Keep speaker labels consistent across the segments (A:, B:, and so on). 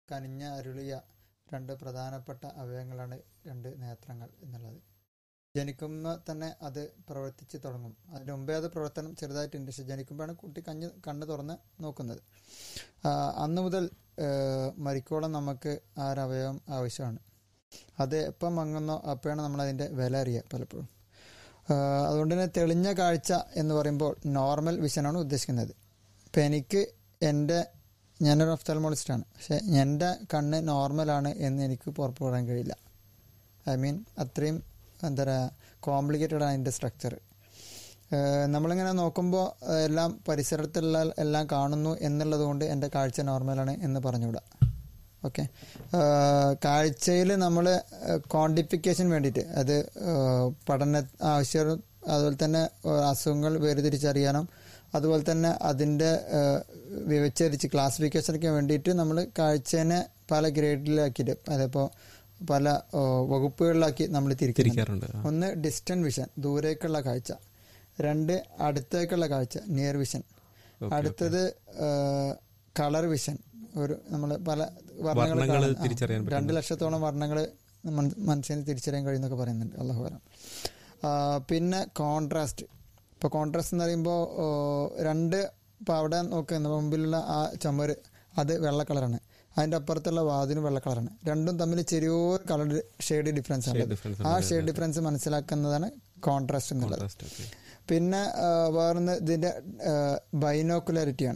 A: കനിഞ്ഞ അരുളിയ രണ്ട് പ്രധാനപ്പെട്ട അവയവങ്ങളാണ് രണ്ട് നേത്രങ്ങൾ എന്നുള്ളത് ജനിക്കുമ്പോൾ തന്നെ അത് പ്രവർത്തിച്ച് തുടങ്ങും അതിന് മുമ്പേ അത് പ്രവർത്തനം ചെറുതായിട്ടുണ്ട് പക്ഷെ ജനിക്കുമ്പോഴാണ് കുട്ടി കഞ്ഞ് കണ്ണ് തുറന്ന് നോക്കുന്നത് ആ, അന്ന് മുതൽ ആ, മരിക്കോളം നമുക്ക് ആ ഒരു അവയവം ആവശ്യമാണ് അത് എപ്പം മങ്ങുന്നോ അപ്പോഴാണ് നമ്മൾ അതിൻ്റെ വില അറിയുക പലപ്പോഴും ആ, അതുകൊണ്ട് തന്നെ തെളിഞ്ഞ കാഴ്ച എന്ന് പറയുമ്പോൾ നോർമൽ വിഷനാണ് ഉദ്ദേശിക്കുന്നത് ഇപ്പം എനിക്ക് എൻ്റെ ഞാനൊരു ഒഫ്താൽമോളജിസ്റ്റാണ് പക്ഷെ എൻ്റെ കണ്ണ് നോർമലാണ് എന്ന് എനിക്ക് പുറത്തു പറയാൻ കഴിയില്ല ഐ മീൻ അത്രയും എന്താ പറയുക കോംപ്ലിക്കേറ്റഡ് ആണ് അതിൻ്റെ സ്ട്രക്ചർ നമ്മളിങ്ങനെ നോക്കുമ്പോൾ എല്ലാം പരിസരത്തുള്ള എല്ലാം കാണുന്നു എന്നുള്ളത് കൊണ്ട് എൻ്റെ കാഴ്ച നോർമലാണ് എന്ന് പറഞ്ഞുകൂടാ ഓക്കെ കാഴ്ചയിൽ നമ്മൾ ക്വാണ്ടിഫിക്കേഷൻ വേണ്ടിയിട്ട് അത് ഏഹ്, പഠന ആവശ്യം അതുപോലെ തന്നെ ഏഹ്, അസുഖങ്ങൾ വേർതിരിച്ചറിയാനും അതുപോലെ തന്നെ അതിൻ്റെ ഏഹ്, വിവരിച്ച് ക്ലാസിഫിക്കേഷനൊക്കെ വേണ്ടിയിട്ട് നമ്മൾ കാഴ്ചേനെ പല ഗ്രേഡിലാക്കിയിട്ട് അതിപ്പോൾ പല ഏഹ്, വകുപ്പുകളിലാക്കി നമ്മൾ തിരിക്കുന്നുണ്ട്
B: തിരിക്കാറുണ്ട് ആ.
A: ഒന്ന് ഡിസ്റ്റന്റ് വിഷൻ ദൂരേക്കുള്ള കാഴ്ച രണ്ട് അടുത്തേക്കുള്ള കാഴ്ച നിയർ വിഷൻ അടുത്തത് കളർ വിഷൻ ഒരു നമ്മൾ പല വർണ്ണങ്ങൾ
B: വർണ്ണങ്ങള്
A: കാണും. ആ,
B: തിരിച്ചറിയാൻ
A: രണ്ട്
B: പറ്റുന്ന.
A: ലക്ഷത്തോളം വർണ്ണങ്ങൾ മനുഷ്യന് തിരിച്ചറിയാൻ കഴിയുന്നൊക്കെ പറയുന്നുണ്ട് അള്ളാഹു വരാം പിന്നെ കോൺട്രാസ്റ്റ് ഇപ്പോൾ കോൺട്രാസ്റ്റ് എന്ന് പറയുമ്പോൾ രണ്ട് ഇപ്പോൾ അവിടെ നോക്കുന്ന മുമ്പിലുള്ള ആ ചുമര് അത് വെള്ള കളറാണ് അതിൻ്റെ അപ്പുറത്തുള്ള വാതിലും വെള്ള കളറാണ് രണ്ടും തമ്മിൽ ചെറിയൊരു കളർ ഷെയ്ഡ് ഡിഫറൻസ് ആണ്
B: difference
A: ആ ഷെയ്ഡ് ഡിഫറൻസ് മനസ്സിലാക്കുന്നതാണ് കോൺട്രാസ്റ്റ് എന്നുള്ളത്
B: Contrast, okay.
A: പിന്നെ ആ, വേറൊന്ന് ഇതിൻ്റെ ബൈനോക്കുലാരിറ്റിയാണ്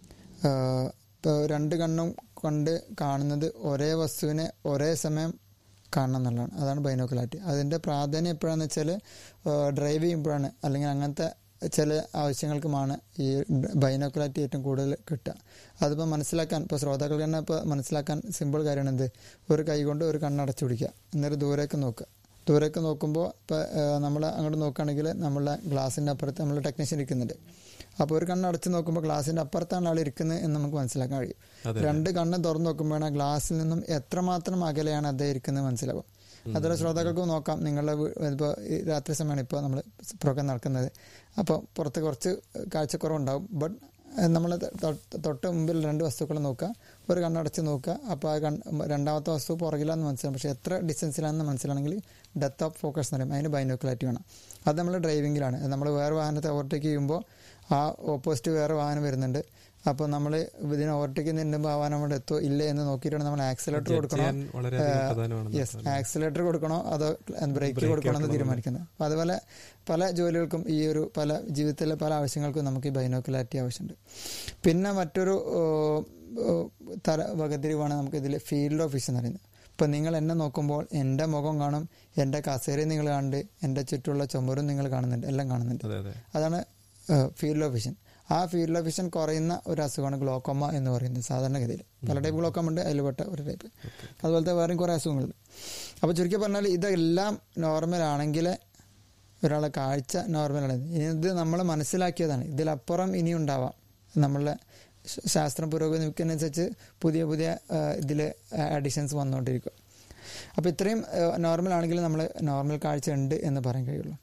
A: ഇപ്പോൾ രണ്ട് കണ്ണും കൊണ്ട് കാണുന്നത് ഒരേ വസ്തുവിനെ ഒരേ സമയം കാണണം എന്നുള്ളതാണ് അതാണ് ബൈനോക്കുലാരിറ്റി അതിൻ്റെ പ്രാധാന്യം എപ്പോഴാണെന്ന് വെച്ചാൽ ഡ്രൈവ് ചെയ്യുമ്പോഴാണ് അല്ലെങ്കിൽ അങ്ങനത്തെ ചില ആവശ്യങ്ങൾക്കുമാണ് ഈ ബൈനോക്കുലാരിറ്റി ഏറ്റവും കൂടുതൽ കിട്ടുക അതിപ്പോൾ മനസ്സിലാക്കാൻ ഇപ്പോൾ ശ്രോതാക്കൾ തന്നെ ഇപ്പോൾ മനസ്സിലാക്കാൻ സിമ്പിൾ കാര്യമാണ് എന്ത് ഒരു കൈ കൊണ്ട് ഒരു കണ്ണടച്ചു പിടിക്കുക എന്നിട്ട് ദൂരേക്ക് നോക്കുക ദൂരേക്ക് നോക്കുമ്പോൾ ഇപ്പോൾ നമ്മൾ അങ്ങോട്ട് നോക്കുകയാണെങ്കിൽ നമ്മളെ ഗ്ലാസിൻ്റെ അപ്പുറത്ത് നമ്മൾ ടെക്നീഷ്യൻ ഇരിക്കുന്നുണ്ട് അപ്പോൾ ഒരു കണ്ണ് അടച്ച് നോക്കുമ്പോൾ ഗ്ലാസിൻ്റെ അപ്പുറത്താണ് ആൾ ഇരിക്കുന്നത് എന്ന് നമുക്ക് മനസ്സിലാക്കാൻ കഴിയും
B: അതെ.
A: രണ്ട് കണ്ണ് തുറന്ന് നോക്കുമ്പോഴാണ് ആ ഗ്ലാസ്സിൽ നിന്നും എത്രമാത്രം അകലെയാണ് അദ്ദേഹം ഇരിക്കുന്നത് മനസ്സിലാവും അതുപോലെ ശ്രോതാക്കൾക്ക് നോക്കാം നിങ്ങളുടെ ഇപ്പോൾ രാത്രി സമയമാണ് ഇപ്പോൾ നമ്മൾ പ്രോഗ്രാം നടക്കുന്നത് അപ്പോൾ പുറത്ത് കുറച്ച് കാഴ്ചക്കുറവുണ്ടാവും ബട്ട് നമ്മൾ തൊട്ട് മുമ്പിൽ രണ്ട് വസ്തുക്കൾ നോക്കുക ഒരു കണ്ണടച്ച് നോക്കുക അപ്പോൾ ആ കൺ രണ്ടാമത്തെ വസ്തു പുറകിലാന്ന് മനസ്സിലാവും പക്ഷേ എത്ര ഡിസ്റ്റൻസിലാണെന്ന് മനസ്സിലാണെങ്കിൽ ഡെത്ത് ഓഫ് ഫോക്കസ് എന്ന് പറയും അതിന് ബൈനോക്കുലാരിറ്റി വേണം അത് നമ്മൾ ഡ്രൈവിങ്ങിലാണ് നമ്മൾ വേറെ വാഹനത്തെ ഓവർടേക്ക് ചെയ്യുമ്പോൾ ആ ഓപ്പോസിറ്റ് വേറെ വാഹനം വരുന്നുണ്ട് അപ്പോൾ നമ്മൾ ഇതിനെ ഓവർടേക്ക് ചെയ്യുന്നതിന് ആ വാഹനം അവിടെ എത്തോ ഇല്ലേ എന്ന് നോക്കിയിട്ടാണ് നമ്മൾ ആക്സിലേറ്റർ കൊടുക്കണോ
B: ചെയ്യാൻ വളരെയധികം പ്രധാനമാണെന്ന്
A: യെസ് ആക്സിലേറ്റർ കൊടുക്കണോ അതോ ബ്രേക്ക് കൊടുക്കണോ എന്ന് തീരുമാനിക്കുന്നത് അപ്പോൾ അതുപോലെ പല ജോലികൾക്കും ഈ ഒരു പല ജീവിതത്തിലെ പല ആവശ്യങ്ങൾക്കും നമുക്ക് ഈ ബൈനോക്കുലാരിറ്റി ആവശ്യമുണ്ട് പിന്നെ മറ്റൊരു ഓ, ഓ, തര വകതിരിവാണ് നമുക്ക് ഇതിൽ ഫീൽഡ് ഓഫ് വിഷൻ എന്ന് പറയുന്നത് ഇപ്പം നിങ്ങൾ എന്നെ നോക്കുമ്പോൾ എൻ്റെ മുഖം കാണും എൻ്റെ കസേരയും നിങ്ങൾ കാണുന്നുണ്ട് എൻ്റെ ചുറ്റുമുള്ള ചുമരും നിങ്ങൾ കാണുന്നുണ്ട് എല്ലാം കാണുന്നുണ്ട്
B: അതെ അതെ
A: അതാണ് ഫീൽഡ് ഓഫ് വിഷൻ ആ ഫീൽഡ് ഓഫ് വിഷൻ കുറയുന്ന ഒരു അസുഖമാണ് ഗ്ലോക്കോമ എന്ന് പറയുന്നത് സാധാരണഗതിയിൽ പല ടൈപ്പ് ഗ്ലോക്കോമ ഉണ്ട് അതിൽപ്പെട്ട ഒരു ടൈപ്പ് അതുപോലത്തെ വേറെയും കുറേ അസുഖങ്ങളുണ്ട് അപ്പോൾ ചുരുക്കി പറഞ്ഞാൽ ഇതെല്ലാം നോർമൽ ആണെങ്കിൽ ഒരാളെ കാഴ്ച നോർമലാണ് ഇത് നമ്മൾ മനസ്സിലാക്കിയതാണ് ഇതിലപ്പുറം ഇനി ഉണ്ടാവാം നമ്മളുടെ ശ- ശാസ്ത്രം പുരോഗമിക്കുന്നതനുസരിച്ച് പുതിയ പുതിയ ഇതിൽ അഡിഷൻസ് വന്നുകൊണ്ടിരിക്കും അപ്പോൾ ഇത്രയും നോർമൽ ആണെങ്കിൽ നമ്മൾ നോർമൽ കാഴ്ച ഉണ്ട് എന്ന് പറയാൻ കഴിയുള്ളൂ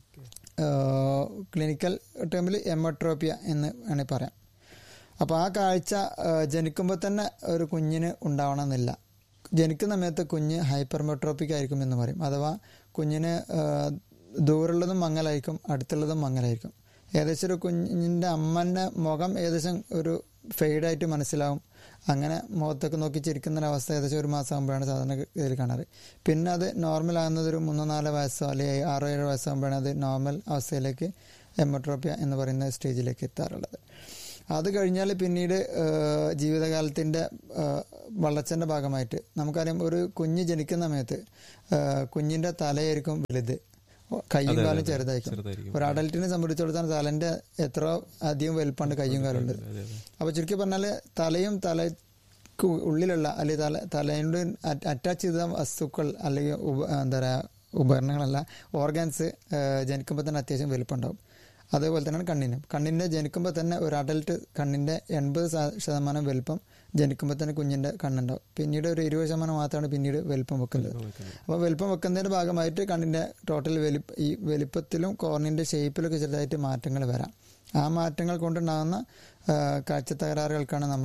A: ക്ലിനിക്കൽ ടേമിൽ എമോട്രോപ്പിയ എന്ന് വേണമെങ്കിൽ പറയാം അപ്പോൾ ആ കാഴ്ച ജനിക്കുമ്പോൾ തന്നെ ഒരു കുഞ്ഞിന് ഉണ്ടാവണമെന്നില്ല ജനിക്കുന്ന സമയത്ത് കുഞ്ഞ് ഹൈപ്പർമെട്രോപ്പിക് ആയിരിക്കും എന്ന് പറയും അഥവാ കുഞ്ഞിന് ആ, ദൂരമുള്ളതും മങ്ങലായിരിക്കും അടുത്തുള്ളതും മങ്ങലായിരിക്കും ഏകദേശം ഒരു കുഞ്ഞിൻ്റെ അമ്മൻ്റെ മുഖം ഏകദേശം ഒരു ഫെയ്ഡായിട്ട് മനസ്സിലാവും അങ്ങനെ മുഖത്തൊക്കെ നോക്കി ചിരിക്കുന്ന ഒരു അവസ്ഥ ഏകദേശം ഒരു മാസം ആകുമ്പോഴാണ് സാധാരണ ഇതിൽ കാണാറ് പിന്നെ അത് നോർമൽ ആകുന്നത് ഒരു മൂന്നോ നാലോ വയസ്സോ അല്ലെങ്കിൽ ആറോ ഏഴോ വയസ്സാകുമ്പോഴാണ് അത് നോർമൽ അവസ്ഥയിലേക്ക് എമോട്രോപ്പിയ എന്ന് പറയുന്ന സ്റ്റേജിലേക്ക് എത്താറുള്ളത് അത് കഴിഞ്ഞാൽ പിന്നീട് ഏഹ്, ജീവിതകാലത്തിൻ്റെ ഏഹ്, വളർച്ചൻ്റെ ഭാഗമായിട്ട് നമുക്കറിയാം ഒരു കുഞ്ഞ് ജനിക്കുന്ന സമയത്ത് ഏഹ്, കുഞ്ഞിൻ്റെ തലയായിരിക്കും വലുത് കയ്യും കാലും ചെറുതായിരിക്കും
B: ചെറുതായിരിക്കും.
A: ഒരു അഡൽട്ടിനെ സംബന്ധിച്ചിടത്തോളം തലൻ്റെ എത്ര അധികം വലുപ്പമുണ്ട് കയ്യും കാലും ഉള്ളത്
B: അതെ അതെ
A: അപ്പോൾ ചുരുക്കി പറഞ്ഞാൽ തലയും തലയ്ക്ക് ഉള്ളിലുള്ള അല്ലെങ്കിൽ തല തലയോട് അറ്റാച്ച് ചെയ്ത വസ്തുക്കൾ അല്ലെങ്കിൽ ഉപ എന്താ പറയുക ഉപകരണങ്ങളല്ല ഓർഗാൻസ് ജനിക്കുമ്പോൾ തന്നെ അത്യാവശ്യം വലുപ്പമുണ്ടാവും അതേപോലെ തന്നെയാണ് കണ്ണിനും കണ്ണിൻ്റെ ജനിക്കുമ്പോൾ തന്നെ ഒരു അഡൽട്ട് കണ്ണിൻ്റെ എൺപത് ശതമാനം വലുപ്പം ജനിക്കുമ്പോൾ തന്നെ കുഞ്ഞിൻ്റെ കണ്ണുണ്ടാവും പിന്നീട് ഒരു ഇരുപത് ശതമാനം മാത്രമാണ് പിന്നീട് വലുപ്പം വെക്കുന്നത് അപ്പോൾ വലുപ്പം വെക്കുന്നതിൻ്റെ ഭാഗമായിട്ട് കണ്ണിൻ്റെ ടോട്ടൽ വലിപ്പ ഈ വലിപ്പത്തിലും കോർണിൻ്റെ ഷേപ്പിലൊക്കെ ചെറുതായിട്ട് മാറ്റങ്ങൾ വരാം ആ മാറ്റങ്ങൾ കൊണ്ടുണ്ടാകുന്ന ആ, കാഴ്ച തകരാറുകൾക്കാണ് നമ്മൾ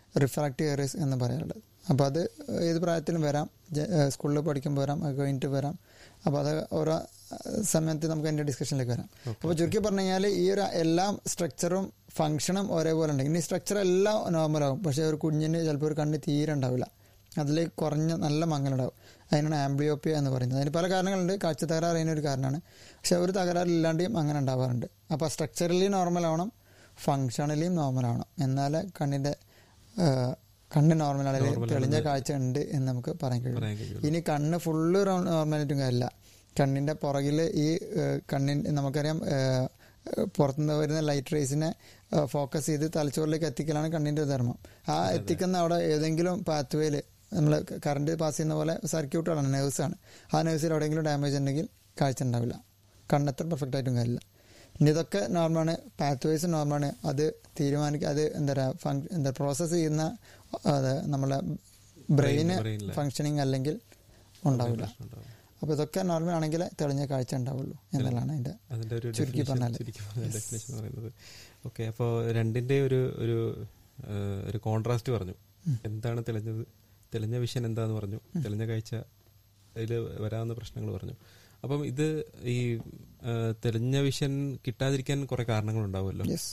A: റിഫ്രാക്റ്റീവ് എറേഴ്സ് എന്ന് പറയാറുള്ളത് അപ്പോൾ അത് ഏത് പ്രായത്തിലും വരാം ജ- ഏഹ് സ്കൂളിൽ പഠിക്കുമ്പോൾ വരാം അത് കഴിഞ്ഞിട്ട് വരാം അപ്പോൾ അത് ഓരോ ഏഹ് സമയത്ത് നമുക്ക് അതിൻ്റെ ഡിസ്കഷനിലേക്ക് വരാം അപ്പോൾ ചുരുക്കി പറഞ്ഞു കഴിഞ്ഞാൽ ഈ ഒരു എല്ലാ സ്ട്രക്ചറും ഫംഗ്ഷനും ഒരേപോലെ ഉണ്ട് ഇനി സ്ട്രക്ചർ എല്ലാം നോർമലാവും പക്ഷേ ഒരു കുഞ്ഞിന് ചിലപ്പോൾ ഒരു കണ്ണ് തീരെ ഉണ്ടാവില്ല അതിൽ കുറഞ്ഞ നല്ല മങ്ങലുണ്ടാവും അതിനാണ് ആംബ്ലിയോപ്പിയ എന്ന് പറയുന്നത് അതിന് പല കാരണങ്ങളുണ്ട് കാഴ്ച തകരാറ് അതിനൊരു കാരണമാണ് പക്ഷെ ഒരു തകരാറില്ലാണ്ടെയും അങ്ങനെ ഉണ്ടാവാറുണ്ട് അപ്പോൾ സ്ട്രക്ചറലി നോർമൽ ആവണം ഫങ്ഷണലിയും നോർമൽ ആവണം എന്നാലേ കണ്ണിൻ്റെ ഏഹ്, കണ്ണ് നോർമൽ ആണെങ്കിൽ
B: Normal
A: തെളിഞ്ഞ
B: ആണെന്ന്
A: കാഴ്ച ഉണ്ട് എന്ന് നമുക്ക് പറയാൻ കഴിയും
B: പറയാൻ കഴിയുള്ളൂ
A: ഇനി കണ്ണ് ഫുള്ള് നോർമലായിട്ടും കാര്യമില്ല കണ്ണിന്റെ പുറകിൽ ഈ ഏഹ്, കണ്ണിൻ നമുക്കറിയാം ഏഹ്, ഏഹ്, പുറത്തുനിന്ന് വരുന്ന ലൈറ്റ് റേസിനെ ഫോക്കസ് ചെയ്ത് തലച്ചോറിലേക്ക് എത്തിക്കലാണ് കണ്ണിന്റെ ധർമ്മം ആ എത്തിക്കുന്ന അവിടെ ഏതെങ്കിലും പാത്വേയിൽ നമ്മൾ കറണ്ട് പാസ് ചെയ്യുന്ന പോലെ സർക്യൂട്ടുകളാണ് നേഴ്സ് ആണ് ആ നേഴ്സിൽ എവിടെയെങ്കിലും ഡാമേജ് ഉണ്ടെങ്കിൽ കാഴ്ച ഉണ്ടാവില്ല കണ്ണെത്ര പെർഫെക്റ്റ് ആയിട്ടും കാര്യമില്ല ഇനി ഇതൊക്കെ നോർമാണ് പാത്വേസ് നോർമാണ് അത് തീരുമാനിക്കുക അത് എന്താ പറയുക ഫങ് എന്താ പ്രോസസ്സ് ചെയ്യുന്ന അത് നമ്മളെ ബ്രെയിന്
B: brain ലെ.
A: ഫങ്ഷനിങ് അല്ലെങ്കിൽ ഉണ്ടാവില്ല
B: ഉണ്ടാവും.
A: അപ്പോൾ ഇതൊക്കെ നോർമൽ ആണെങ്കിൽ തെളിഞ്ഞ കാഴ്ച ഉണ്ടാവുള്ളൂ എന്നുള്ളതാണ് അതിന്റെ
B: അതിന്റെ ഒരു
A: ചുരുക്കി
B: definition-
A: പറഞ്ഞാല്.
B: ചുരുക്കി പറഞ്ഞ ഡെഫിനേഷൻ പറയുന്നത് ഓക്കെ അപ്പോൾ രണ്ടിന്റെ ഒരു ഒരു ആ, ഒരു കോൺട്രാസ്റ്റ് പറഞ്ഞു എന്താണ് തെളിഞ്ഞത് തെളിഞ്ഞ വിഷൻ എന്താന്ന് പറഞ്ഞു തെളിഞ്ഞ കാഴ്ച അതിൽ വരാവുന്ന പ്രശ്നങ്ങൾ പറഞ്ഞു അപ്പം ഇത് ഈ ആ, തെളിഞ്ഞ വിഷൻ കിട്ടാതിരിക്കാൻ കുറെ കാരണങ്ങളുണ്ടാവുമല്ലോ
A: യെസ്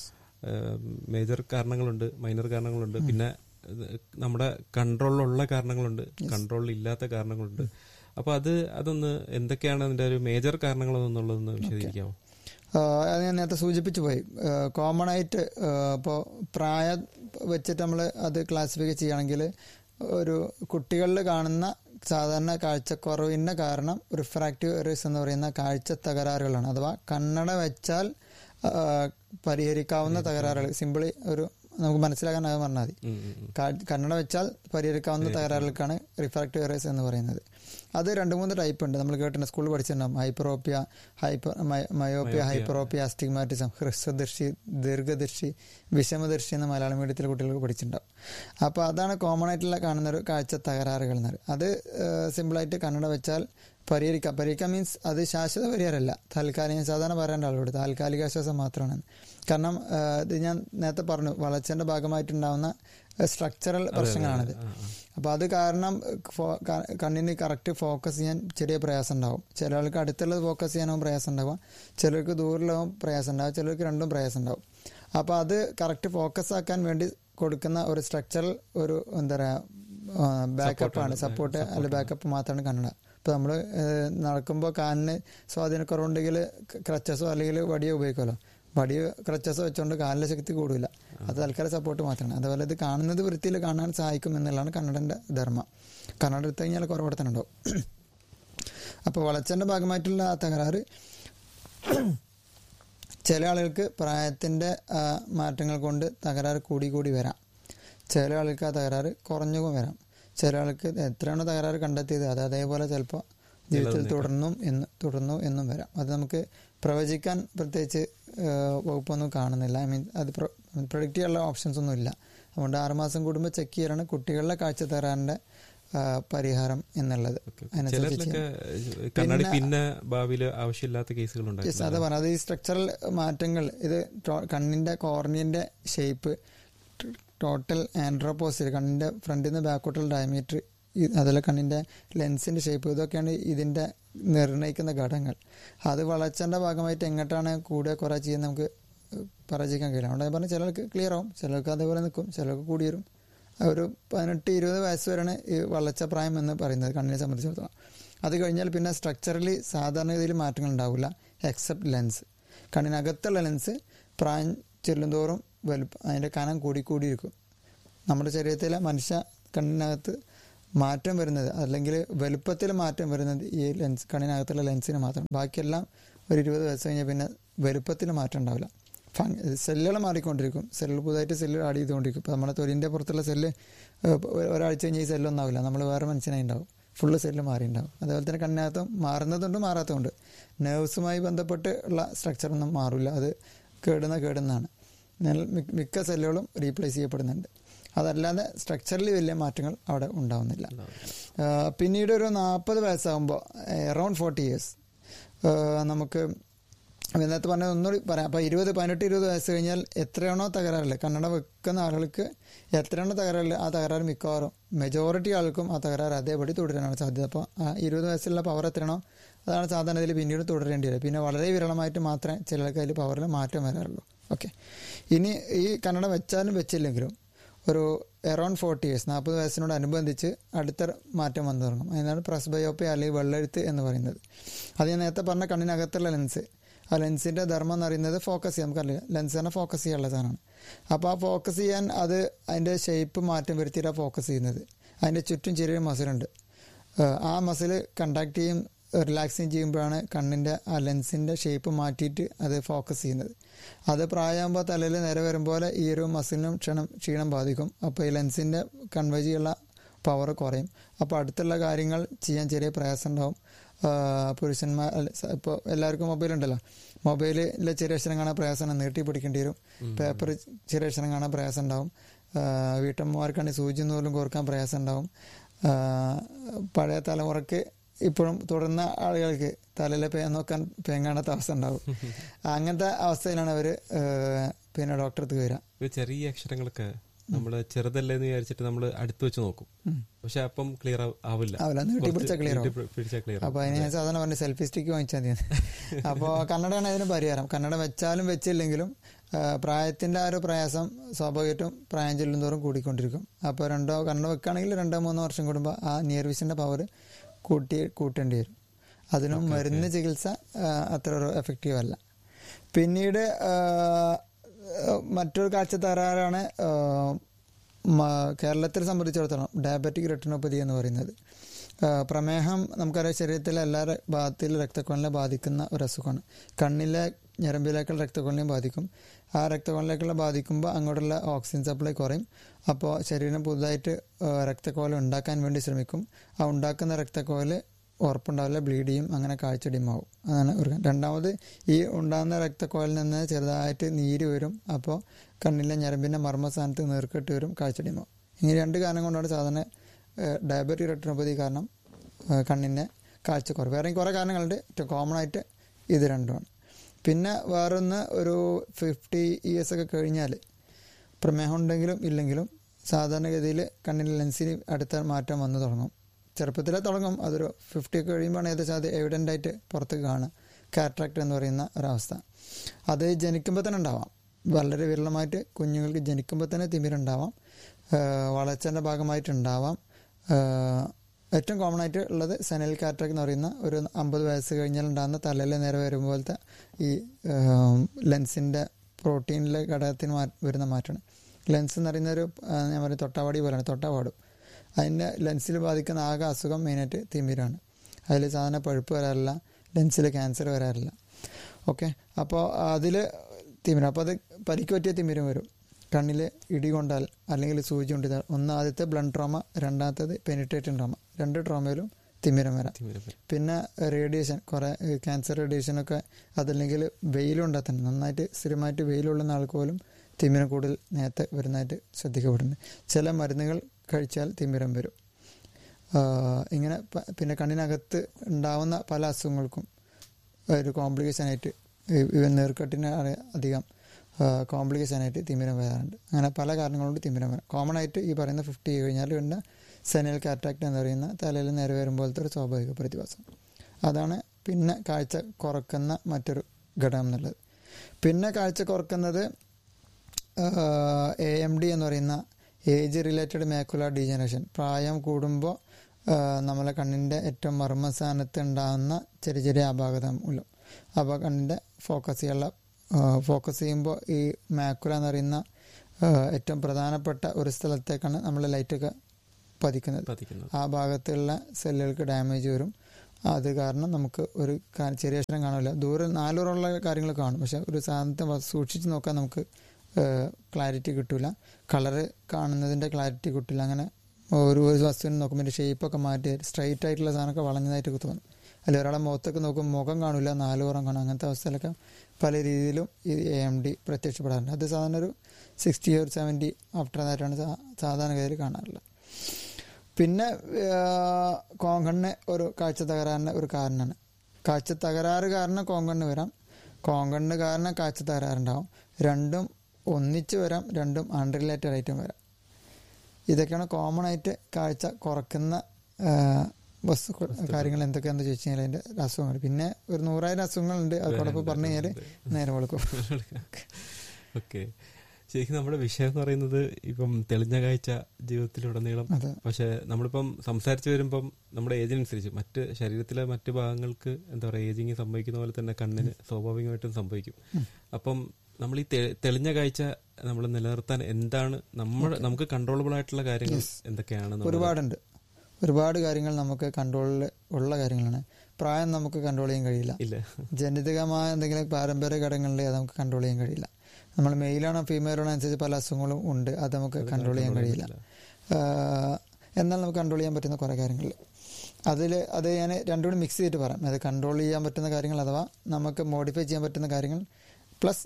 B: മേജർ കാരണങ്ങളുണ്ട് മൈനർ കാരണങ്ങളുണ്ട് പിന്നെ ഇത് നമ്മുടെ കൺട്രോളിലുള്ള കാരണങ്ങളുണ്ട് കൺട്രോളിൽ ഇല്ലാത്ത കാരണങ്ങളുണ്ട് അപ്പൊ അത് അതൊന്ന് എന്തൊക്കെയാണ് അതിന്റെ ഒരു മേജർ കാരണങ്ങൾ എന്നുള്ളതൊന്ന് വിശദീകരിക്കാമോ
A: അത് ഞാൻ നേരത്തെ സൂചിപ്പിച്ചു പോയി കോമൺ ആയിട്ട് ഇപ്പോൾ പ്രായം വെച്ചിട്ട് നമ്മൾ അത് ക്ലാസിഫൈ ചെയ്യുകയാണെങ്കിൽ ഒരു കുട്ടികളിൽ കാണുന്ന സാധാരണ കാഴ്ചക്കുറവിൻ്റെ കാരണം റിഫ്രാക്റ്റീവ് എറേഴ്സ് എന്ന് പറയുന്ന കാഴ്ച തകരാറുകളാണ് അഥവാ കണ്ണട വെച്ചാൽ ആ, പരിഹരിക്കാവുന്ന തകരാറുകൾ സിമ്പിളി ഒരു നമുക്ക് മനസ്സിലാക്കാൻ അത് പറഞ്ഞാൽ മതി
B: ഉം, ഉം, ഉം.
A: കാ- കണ്ണട വെച്ചാൽ പരിഹരിക്കാവുന്ന തകരാറുകൾക്കാണ് റിഫ്രാക്റ്റീവ് എറേഴ്സ് എന്ന് പറയുന്നത് അത് രണ്ട് മൂന്ന് ടൈപ്പ് ഉണ്ട് നമ്മൾ കേട്ടിട്ടുണ്ട് സ്കൂളിൽ പഠിച്ചിട്ടുണ്ടാവും hyperopia hyper myopia hyperopia astigmatism ഹ്രസ്വദർശി ദീർഘദർശി വിഷമദർശി എന്ന മലയാളം മീഡിയത്തിലെ കുട്ടികൾ പഠിച്ചിട്ടുണ്ടാവും അപ്പോൾ അതാണ് കോമൺ ആയിട്ടുള്ള കാണുന്ന ഒരു കാഴ്ച തകരാറുകൾ എന്ന് പറയും അത് സിമ്പിളായിട്ട് കണ്ണട വെച്ചാൽ പരിഹരിക്കാം പരിഹരിക്കാം മീൻസ് അത് ശാശ്വത പരിഹാരമല്ല താൽക്കാലിക സാധാരണ പറയേണ്ട ആളോട് താൽക്കാലിക ആശ്വാസം മാത്രമാണ് കാരണം ആ, ഇത് ഞാൻ നേരത്തെ പറഞ്ഞു വളർച്ചയുടെ ഭാഗമായിട്ടുണ്ടാവുന്ന സ്ട്രക്ചറൽ പ്രശ്നങ്ങളാണിത്
B: ആ, ആ.
A: അപ്പോൾ അത് കാരണം ഫോ- ക- കണ്ണിന് കറക്റ്റ് ഫോക്കസ് ചെയ്യാൻ ചെറിയ പ്രയാസം ഉണ്ടാവും ചില ആൾക്ക് അടുത്തുള്ളത് ഫോക്കസ് ചെയ്യാനാവും പ്രയാസം ഉണ്ടാവും ചിലർക്ക് ദൂരലാവും പ്രയാസം ഉണ്ടാവും ചിലർക്ക് രണ്ടും പ്രയാസം ഉണ്ടാവും അപ്പോൾ അത് കറക്റ്റ് ഫോക്കസ് ആക്കാൻ വേണ്ടി കൊടുക്കുന്ന ഒരു സ്ട്രക്ചറൽ ഒരു എന്താ പറയുക ബാക്കപ്പാണ് സപ്പോർട്ട് അല്ല ബാക്കപ്പ് മാത്രമാണ് കണ്ണട ഇപ്പോൾ നമ്മൾ നടക്കുമ്പോൾ കാലിന് സ്വാധീനക്കുറവുണ്ടെങ്കിൽ ക്രച്ചസോ അല്ലെങ്കിൽ വടിയോ ഉപയോഗിക്കുമല്ലോ വടിയോ ക്രച്ചസോ വെച്ചുകൊണ്ട് കാലിലെ ശക്തി കൂടില്ല അത് തൽക്കാലം സപ്പോർട്ട് മാത്രമാണ് അതുപോലെ ഇത് കാണുന്നത് വൃത്തിയിൽ കാണാൻ സഹായിക്കും എന്നുള്ളതാണ് കന്നഡൻ്റെ ധർമ്മം കന്നഡ എടുത്തു കഴിഞ്ഞാൽ കുറവ് തന്നെ ഉണ്ടാവും അപ്പോൾ വളർച്ചൻ്റെ ഭാഗമായിട്ടുള്ള ആ തകരാറ് ചില ആളുകൾക്ക് പ്രായത്തിൻ്റെ മാറ്റങ്ങൾ കൊണ്ട് തകരാറ് കൂടി കൂടി വരാം ചില ആൾക്ക് ആ തകരാറ് കുറഞ്ഞു വരാം ചില ആൾക്ക് എത്രയാണോ തകരാറ് കണ്ടെത്തിയത് അത് അതേപോലെ ചിലപ്പോൾ ജീവിതത്തിൽ തുടർന്നും എന്ന് തുടർന്നു എന്നും വരാം അത് നമുക്ക് പ്രവചിക്കാൻ പ്രത്യേകിച്ച് ആ, വകുപ്പൊന്നും കാണുന്നില്ല ഐ മീൻ അത് പ്രൊഡിക്റ്റ് ചെയ്യാനുള്ള ഓപ്ഷൻസ് ഒന്നും ഇല്ല അതുകൊണ്ട് ആറുമാസം കൂടുമ്പോൾ ചെക്ക് ചെയ്യലാണ് കുട്ടികളുടെ കാഴ്ച തകരാറിൻ്റെ ആ, പരിഹാരം എന്നുള്ളത് അതിനനുസരിച്ച്
B: ചിലരിലൊക്കെ കണ്ണാടി പിന്നെ ഭാവിയിൽ ആവശ്യമില്ലാത്ത കേസുകൾ
A: യെസ്
B: ഉണ്ടായിരുന്നു
A: അത് പറഞ്ഞത് അത് ഈ സ്ട്രക്ചറൽ മാറ്റങ്ങൾ ഇത് ടോ- കണ്ണിന്റെ കോർണിയന്റെ ഷേപ്പ് ടോട്ടൽ ആൻഡ്രോപോസിൽ കണ്ണിന്റെ ഫ്രണ്ടിൽ നിന്ന് ബാക്കോട്ടുള്ള ഡയമീറ്റർ അതുപോലെ കണ്ണിന്റെ ലെൻസിന്റെ ഷേപ്പ് ഇതൊക്കെയാണ് ഇതിന്റെ നിർണ്ണയിക്കുന്ന ഘടകങ്ങൾ അത് വളർച്ചന്റെ ഭാഗമായിട്ട് എങ്ങോട്ടാണ് കൂടെ കുറെ ചെയ്യുന്ന നമുക്ക് പ്രവചിക്കാൻ കഴിയില്ല അതുകൊണ്ട് ഞാൻ പറഞ്ഞ ചിലർക്ക് ക്ലിയർ ആവും ചിലർക്ക് അതേപോലെ നിൽക്കും ചിലർക്ക് കൂടി വരും ഒരു പതിനെട്ട് ഇരുപത് വയസ്സ് വരെയാണ് ഈ വളർച്ച പ്രായം എന്ന് പറയുന്നത് കണ്ണിനെ സംബന്ധിച്ചിടത്തോളം അത് കഴിഞ്ഞാൽ പിന്നെ സ്ട്രക്ചറലി സാധാരണഗതിയിൽ മാറ്റങ്ങൾ ഉണ്ടാവില്ല എക്സെപ്റ്റ് ലെൻസ് കണ്ണിനകത്തുള്ള ലെൻസ് പ്രായം ചെല്ലുന്തോറും വലുപ്പം അതിൻ്റെ കനം കൂടി കൂടിയിരിക്കും നമ്മുടെ ശരീരത്തിലെ മനുഷ്യ കണ്ണിനകത്ത് മാറ്റം വരുന്നത് അല്ലെങ്കിൽ വലുപ്പത്തിൽ മാറ്റം വരുന്നത് ഈ ലെൻസ് കണ്ണിനകത്തുള്ള ലെൻസിന് മാത്രം ബാക്കിയെല്ലാം ഒരു ഇരുപത് വയസ്സ് കഴിഞ്ഞാൽ പിന്നെ വലുപ്പത്തിൽ മാറ്റം ഉണ്ടാവില്ല സെല്ലുകൾ മാറിക്കൊണ്ടിരിക്കും സെല്ലുകൾ പുതുതായിട്ട് സെല്ല് ആഡ് ചെയ്തുകൊണ്ടിരിക്കും ഇപ്പോൾ നമ്മുടെ തൊലിൻ്റെ പുറത്തുള്ള സെല്ല് ഒരാഴ്ച കഴിഞ്ഞ് ഈ സെല്ലൊന്നും ആവില്ല നമ്മൾ വേറെ മനുഷ്യനായി ഉണ്ടാവും ഫുള്ള് സെല്ല് മാറിയിട്ടുണ്ടാവും അതുപോലെ തന്നെ കണ്ണിനകത്തും മാറുന്നതുണ്ട് മാറാത്തതുണ്ട് നെർവ്സുമായി ബന്ധപ്പെട്ട് ഉള്ള സ്ട്രക്ചറൊന്നും മാറില്ല അത് കേടുന്ന കേടുന്നതാണ് എന്നാൽ മി- മിക്ക സെല്ലുകളും റീപ്ലേസ് ചെയ്യപ്പെടുന്നുണ്ട് അതല്ലാതെ സ്ട്രക്ചറലി വലിയ മാറ്റങ്ങൾ അവിടെ ഉണ്ടാവുന്നില്ല ആ, പിന്നീട് ഒരു നാൽപ്പത് വയസ്സാകുമ്പോൾ അറൗണ്ട് ഫോർട്ടി ഇയേഴ്സ് നമുക്ക് അപ്പം ഇന്നത്തെ പറഞ്ഞത് ഒന്നുകൂടി പറയാം അപ്പോൾ ഇരുപത് പതിനെട്ട് ഇരുപത് വയസ്സ് കഴിഞ്ഞാൽ എത്രയാണോ തകരാറില്ല കണ്ണട വെക്കുന്ന ആളുകൾക്ക് എത്രയാണോ തകരാറില്ല ആ തകരാറ് മിക്കവാറും മെജോറിറ്റി ആൾക്കും ആ തകരാറ് അതേപടി തുടരാനാണ് സാധ്യത അപ്പോൾ ആ ഇരുപത് വയസ്സുള്ള പവർ എത്രയാണോ അതാണ് സാധാരണ ഇതിൽ പിന്നീട് തുടരേണ്ടി വരും പിന്നെ വളരെ വിരളമായിട്ട് മാത്രമേ ചിലർക്ക് അതിൽ പവറിൽ മാറ്റം വരാറുള്ളൂ ഓക്കെ ഇനി ഈ കന്നഡ വെച്ചാലും വെച്ചില്ലെങ്കിലും ഒരു എറൗണ്ട് ഫോർട്ടി ഇയേഴ്സ് നാൽപ്പത് വയസ്സിനോടനുബന്ധിച്ച് അടുത്ത മാറ്റം വന്നു തുടങ്ങും അതിനാണ് പ്രസ്ബയോപ്പി അല്ലെങ്കിൽ വെള്ളെഴുത്ത് എന്ന് പറയുന്നത് അത് ഞാൻ നേരത്തെ പറഞ്ഞ കണ്ണിനകത്തുള്ള ലെൻസ് ആ ലെൻസിൻ്റെ ധർമ്മം എന്ന് പറയുന്നത് ഫോക്കസ് ചെയ്യാൻ നമുക്കറിയില്ല ലെൻസ് തന്നെ ഫോക്കസ് ചെയ്യാനുള്ള സാധനമാണ് അപ്പോൾ ആ ഫോക്കസ് ചെയ്യാൻ അത് അതിൻ്റെ ഷേപ്പ് മാറ്റം വരുത്തിയിട്ടാണ് ഫോക്കസ് ചെയ്യുന്നത് അതിൻ്റെ ചുറ്റും ചെറിയൊരു മസിലുണ്ട് ആ മസിൽ കണ്ടാക്ട് ചെയ്യും റിലാക്സിങ് ചെയ്യുമ്പോഴാണ് കണ്ണിൻ്റെ ആ ലെൻസിൻ്റെ ഷേപ്പ് മാറ്റിയിട്ട് അത് ഫോക്കസ് ചെയ്യുന്നത് അത് പ്രായമാകുമ്പോൾ തലയിൽ നേരെ വരുമ്പോൾ ഈ ഒരു മസിലിനും ക്ഷണം ക്ഷീണം ബാധിക്കും അപ്പോൾ ഈ ലെൻസിൻ്റെ കൺവേ ചെയ്യാനുള്ള പവർ കുറയും അപ്പോൾ അടുത്തുള്ള കാര്യങ്ങൾ ചെയ്യാൻ ചെറിയ പ്രയാസം ഉണ്ടാവും പുരുഷന്മാർ ഇപ്പോൾ എല്ലാവർക്കും മൊബൈൽ ഉണ്ടല്ലോ മൊബൈലിലെ ചെറിയ അക്ഷരം കാണാൻ പ്രയാസം നീട്ടി പിടിക്കേണ്ടി വരും പേപ്പർ ചെറിയ അക്ഷരം കാണാൻ പ്രയാസം ഉണ്ടാവും വീട്ടമ്മമാർക്കാണെങ്കിൽ സൂചി നൂലും കോർക്കാൻ പ്രയാസം ഉണ്ടാവും പഴയ തലമുറക്ക് ഇപ്പോഴും തുടർന്ന ആളുകൾക്ക് തലയിലെ പേ നോക്കാൻ പേങ്ങാണാത്ത അവസ്ഥ ഉണ്ടാവും അങ്ങനത്തെ അവസ്ഥയിലാണ് അവർ പിന്നെ ഡോക്ടർക്ക് വരിക
B: ചെറിയ അക്ഷരങ്ങളൊക്കെ നമ്മൾ ചെറുതല്ലേ എന്ന് വിചാരിച്ചിട്ട് നമ്മൾ അടുത്ത് വെച്ച് നോക്കും പക്ഷെ അപ്പം ക്ലിയർ ആവില്ല
A: ആവില്ല നീട്ടി പിടിച്ച ക്ലിയർ
B: പിടിച്ചാൽ ക്ലിയർ
A: അപ്പൊ അതിന് ഞാൻ സാധാരണ പറഞ്ഞ സെൽഫി സ്റ്റിക്ക് വാങ്ങിച്ചാൽ മതി അപ്പോൾ കന്നഡയാണ് അതിന് പരിഹാരം കന്നഡ വെച്ചാലും വെച്ചില്ലെങ്കിലും പ്രായത്തിന്റെ ആ ഒരു പ്രയാസം സ്വാഭാവികമായിട്ടും പ്രായം ചെല്ലും തോറും കൂടിക്കൊണ്ടിരിക്കും അപ്പോൾ രണ്ടോ കന്നഡ വെക്കുകയാണെങ്കിൽ രണ്ടോ മൂന്നോ വർഷം കൂടുമ്പോൾ ആ നിയർ വിഷന്റെ പവർ കൂട്ടി കൂട്ടേണ്ടി വരും അതിനും മരുന്ന് ചികിത്സ അത്ര ഒരു എഫക്റ്റീവ് അല്ല പിന്നീട് മറ്റൊരു കാഴ്ച തകരാറാണ് കേരളത്തെ സംബന്ധിച്ചിടത്തോളം ഡയബറ്റിക് റെട്ടിനോപ്പതി എന്ന് പറയുന്നത് പ്രമേഹം നമുക്കറിയാം ശരീരത്തിലെ എല്ലാ ഭാഗത്തിലും രക്തക്കൊള്ളിനെ ബാധിക്കുന്ന ഒരു അസുഖമാണ് കണ്ണിലെ ഞരമ്പിലേക്കുള്ള രക്തക്കൊള്ളിനെയും ബാധിക്കും ആ രക്തക്കൊള്ളിലേക്കുള്ള ബാധിക്കുമ്പോൾ അങ്ങോട്ടുള്ള ഓക്സിജൻ സപ്ലൈ കുറയും അപ്പോൾ ശരീരം പുതുതായിട്ട് രക്തക്കോല ഉണ്ടാക്കാൻ വേണ്ടി ശ്രമിക്കും ആ ഉണ്ടാക്കുന്ന രക്തക്കോല് ഉറപ്പുണ്ടാവില്ല ബ്ലീഡ് ചെയ്യും അങ്ങനെ കാഴ്ച ഡിമാവും അതാണ് ഒരു രണ്ടാമത് ഈ ഉണ്ടാകുന്ന രക്തക്കോലിൽ നിന്ന് ചെറുതായിട്ട് നീര് വരും അപ്പോൾ കണ്ണിലെ ഞരമ്പിൻ്റെ മർമ്മസ്ഥാനത്ത് നീർക്കെട്ട് വരും കാഴ്ച ഡിമാവും ഇങ്ങനെ രണ്ട് കാരണം കൊണ്ടാണ് സാധാരണ ഡയബറ്റിക് റെട്ടിനോപ്പതി കാരണം കണ്ണിൻ്റെ കാഴ്ച കുറവ് വേറെ കുറേ കാരണങ്ങളുണ്ട് ഏറ്റവും കോമൺ ആയിട്ട് ഇത് രണ്ടുമാണ് പിന്നെ വേറൊന്ന് ഒരു ഫിഫ്റ്റി ഇയേഴ്സ് ഒക്കെ കഴിഞ്ഞാൽ പ്രമേഹം ഉണ്ടെങ്കിലും ഇല്ലെങ്കിലും സാധാരണഗതിയിൽ കണ്ണിൻ്റെ ലെൻസിന് അടുത്ത മാറ്റം വന്നു തുടങ്ങും ചെറുപ്പത്തിലേ തുടങ്ങും അതൊരു ഫിഫ്റ്റി ഒക്കെ കഴിയുമ്പോഴാണ് ഏകദേശം അത് എവിഡൻ്റ് ആയിട്ട് പുറത്ത് കാണുക കാറ്ററാക്ട് എന്ന് പറയുന്ന ഒരവസ്ഥ അത് ജനിക്കുമ്പോൾ തന്നെ ഉണ്ടാവാം വളരെ വിരളമായിട്ട് കുഞ്ഞുങ്ങൾക്ക് ജനിക്കുമ്പോൾ തന്നെ തിമിരുണ്ടാവാം വളർച്ചൻ്റെ ഭാഗമായിട്ടുണ്ടാവാം ഏറ്റവും കോമൺ ആയിട്ട് ഉള്ളത് സെനൽ കാറ്ററാക്ട് എന്ന് പറയുന്ന ഒരു അമ്പത് വയസ്സ് കഴിഞ്ഞാൽ ഉണ്ടാകുന്ന തലയിൽ നേരെ വരുമ്പോഴത്തെ ഈ ലെൻസിൻ്റെ പ്രോട്ടീനിലെ ഘടകത്തിന് മാ വരുന്ന മാറ്റമാണ് ലെൻസ് എന്ന് പറയുന്ന ഒരു ഞാൻ പറയുന്നത് തൊട്ടാവാടി പോലെയാണ് തൊട്ടാവാടും അതിൻ്റെ ലെൻസിൽ ബാധിക്കുന്ന ആകെ അസുഖം മെയിനായിട്ട് തിമിരാണ് അതിൽ സാധാരണ പഴുപ്പ് വരാറില്ല ലെൻസിൽ ക്യാൻസർ വരാറില്ല ഓക്കെ അപ്പോൾ അതിൽ തിമിരം അപ്പോൾ അത് പരിക്ക് പറ്റിയ തിമിരം വരും കണ്ണിൽ ഇടി കൊണ്ടാൽ അല്ലെങ്കിൽ സൂചി കൊണ്ട് ഒന്ന് ആദ്യത്തെ ബ്ലഡ് ട്രോമ രണ്ടാമത്തേത് പെനിട്രേറ്റൻ ട്രോമ രണ്ട് ട്രോമയിലും തിമിരം വരാം പിന്നെ റേഡിയേഷൻ കുറേ ക്യാൻസർ റേഡിയേഷനൊക്കെ അതല്ലെങ്കിൽ വെയിലുണ്ടാൽ തന്നെ നന്നായിട്ട് സ്ഥിരമായിട്ട് വെയിലുള്ളുന്ന ആൾക്ക് പോലും തിമിരം കൂടുതൽ നേരത്തെ വരുന്നതായിട്ട് ശ്രദ്ധിക്കപ്പെടുന്നുണ്ട് ചില മരുന്നുകൾ കഴിച്ചാൽ തിമിരം വരും ഇങ്ങനെ പിന്നെ കണ്ണിനകത്ത് ഉണ്ടാവുന്ന പല അസുഖങ്ങൾക്കും ഒരു കോംപ്ലിക്കേഷനായിട്ട് ഇവൻ നീർക്കെട്ടിന് അധികം കോംപ്ലിക്കേഷനായിട്ട് തിമിരം വരാറുണ്ട് അങ്ങനെ പല കാരണങ്ങളുണ്ട് തിമിരം വരാം കോമൺ ആയിട്ട് ഈ പറയുന്ന ഫിഫ്റ്റി കഴിഞ്ഞാൽ വേണ്ട സെനൽ കാറ്റാക്ട് എന്ന് പറയുന്ന തലയിൽ നേരെ വരുമ്പോഴത്തെ ഒരു സ്വാഭാവിക പ്രതിഭാസം അതാണ് പിന്നെ കാഴ്ച കുറക്കുന്ന മറ്റൊരു ഘടകം എന്നുള്ളത് പിന്നെ കാഴ്ച കുറക്കുന്നത് എ എം ഡി എന്ന് പറയുന്ന ഏജ് റിലേറ്റഡ് മാക്കുലർ ഡീജനറേഷൻ പ്രായം കൂടുമ്പോൾ നമ്മളെ കണ്ണിൻ്റെ ഏറ്റവും മർമ്മസ്ഥാനത്ത് ഉണ്ടാകുന്ന ചെറിയ ചെറിയ അപാകത മൂലം അപ്പോൾ കണ്ണിൻ്റെ ഫോക്കസ് ചെയ്യാനുള്ള ഫോക്കസ് ചെയ്യുമ്പോൾ ഈ മാക്കുല എന്ന് പറയുന്ന ഏറ്റവും പ്രധാനപ്പെട്ട ഒരു സ്ഥലത്തേക്കാണ് നമ്മൾ ലൈറ്റൊക്കെ പതിക്കുന്നത് ആ ഭാഗത്തുള്ള സെല്ലുകൾക്ക് ഡാമേജ് വരും അത് കാരണം നമുക്ക് ഒരു ചെറിയ അക്ഷരം കാണില്ല ദൂരെ നാലൂറുള്ള കാര്യങ്ങൾ കാണും പക്ഷെ ഒരു സാധനത്തെ സൂക്ഷിച്ച് നോക്കാൻ നമുക്ക് ക്ലാരിറ്റി കിട്ടില്ല കളറ് കാണുന്നതിൻ്റെ ക്ലാരിറ്റി കിട്ടില്ല അങ്ങനെ ഒരു ഒരു വസ്തുവിനെ നോക്കുമ്പോൾ അതിൻ്റെ ഷേപ്പൊക്കെ മാറ്റി സ്ട്രൈറ്റ് ആയിട്ടുള്ള സാധനമൊക്കെ വളഞ്ഞതായിട്ട് തോന്നും അല്ലെങ്കിൽ ഒരാളെ മുഖത്തൊക്കെ നോക്കുമ്പോൾ മുഖം കാണില്ല നാല് പുറം കാണും അങ്ങനത്തെ അവസ്ഥയിലൊക്കെ പല രീതിയിലും ഈ എ എം ഡി പ്രത്യക്ഷപ്പെടാറുണ്ട് അത് സാധാരണ ഒരു സിക്സ്റ്റി ഒരു സെവൻറ്റി ആഫ്റ്റർ ദാറ്റാണ് സാധാരണഗതിയിൽ കാണാറുള്ളത് പിന്നെ കോങ്കണ്ണ് ഒരു കാഴ്ച തകരാറിന് ഒരു കാരണമാണ് കാഴ്ച തകരാറ് കാരണം കോങ്കണ്ണ് വരാം കോങ്കണ്ണ് കാരണം കാഴ്ച തകരാറുണ്ടാവും രണ്ടും ഒന്നിച്ച് വരാം രണ്ടും അൺറിലേറ്റഡ് ആയിട്ടും വരാം ഇതൊക്കെയാണ് കോമൺ ആയിട്ട് കാഴ്ച കുറക്കുന്ന ആ, വസ്തുക്കൾ കാര്യങ്ങൾ എന്തൊക്കെയാണെന്ന് ചോദിച്ചു കഴിഞ്ഞാൽ അതിൻ്റെ അസുഖങ്ങൾ പിന്നെ ഒരു നൂറായിരം അസുഖങ്ങളുണ്ട് അതോടൊപ്പം പറഞ്ഞു കഴിഞ്ഞാൽ നേരെ വെളുക്കും
B: ഓക്കെ ശരിക്കും നമ്മുടെ വിഷയം എന്ന് പറയുന്നത് ഇപ്പം തെളിഞ്ഞ കാഴ്ച ജീവിതത്തിലുടനീളം
A: അതെ
B: പക്ഷെ നമ്മളിപ്പം സംസാരിച്ചു വരുമ്പം നമ്മുടെ ഏജിനനുസരിച്ച് മറ്റ് ശരീരത്തിലെ മറ്റ് ഭാഗങ്ങൾക്ക് എന്താ പറയുക ഏജിങ് സംഭവിക്കുന്ന പോലെ തന്നെ കണ്ണിന് സ്വാഭാവികമായിട്ടും സംഭവിക്കും അപ്പം നമ്മൾ ഈ തെ- തെളിഞ്ഞ കാഴ്ച നമ്മൾ നിലനിർത്താൻ എന്താണ് നമ്മൾ നമുക്ക് കൺട്രോളബിൾ ആയിട്ടുള്ള കാര്യങ്ങൾ എന്തൊക്കെയാണ് നമ്മൾ-
A: ഒരുപാടുണ്ട് ഒരുപാട് കാര്യങ്ങൾ നമുക്ക് കൺട്രോളിൽ ഉള്ള കാര്യങ്ങളാണ് പ്രായം നമുക്ക് കൺട്രോൾ ചെയ്യാൻ കഴിയില്ല
B: ഇല്ല
A: ജനിതകമായ എന്തെങ്കിലും പാരമ്പര്യ ഘടകങ്ങളുണ്ടെങ്കിൽ അത് നമുക്ക് കൺട്രോൾ ചെയ്യാൻ കഴിയില്ല നമ്മൾ മെയിലാണോ ഫീമെയിലാണോ അനുസരിച്ച് പല അസുഖങ്ങളും ഉണ്ട് അത് നമുക്ക് കൺട്രോൾ ചെയ്യാൻ കഴിയില്ല ആഹ് എന്നാൽ നമുക്ക് കൺട്രോൾ ചെയ്യാൻ പറ്റുന്ന കുറേ കാര്യങ്ങൾ അതിൽ അത് ഞാൻ രണ്ടും കൂടി മിക്സ് ചെയ്തിട്ട് പറയാം അത് കൺട്രോൾ ചെയ്യാൻ പറ്റുന്ന കാര്യങ്ങൾ അഥവാ നമുക്ക് മോഡിഫൈ ചെയ്യാൻ പറ്റുന്ന കാര്യങ്ങൾ പ്ലസ്